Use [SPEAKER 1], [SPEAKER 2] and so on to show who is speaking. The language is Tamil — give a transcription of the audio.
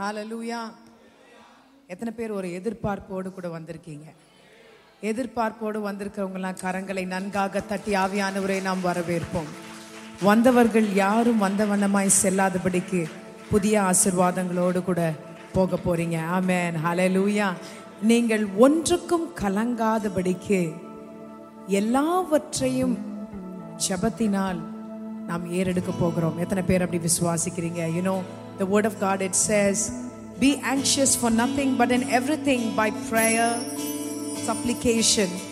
[SPEAKER 1] ஹalleluya எத்தனை பேர் ஒரு எதிர்பார்ப்போடு கூட வந்திருக்கீங்க எதிர்பார்ப்போடு வந்திருக்கிறவங்கலாம் கரங்களை நன்காக தட்டி ஆவியானவரை நாம் வரவேற்போம் வந்தவர்கள் யாரும் வந்த வண்ணமாய் செல்லாதபடிக்கு புதிய ஆசிர்வாதங்களோடு கூட போக போறீங்க ஆமென் ஹalleluya நீங்கள் ஒன்றுக்கும் கலங்காதபடிக்கு எல்லாவற்றையும் ஜெபத்தினால் நாம் ஏறெடுக்க போகிறோம் எத்தனை பேர் அப்படி விசுவாசிக்கிறீங்க you know the word of god it says be anxious for nothing but in everything by prayer supplication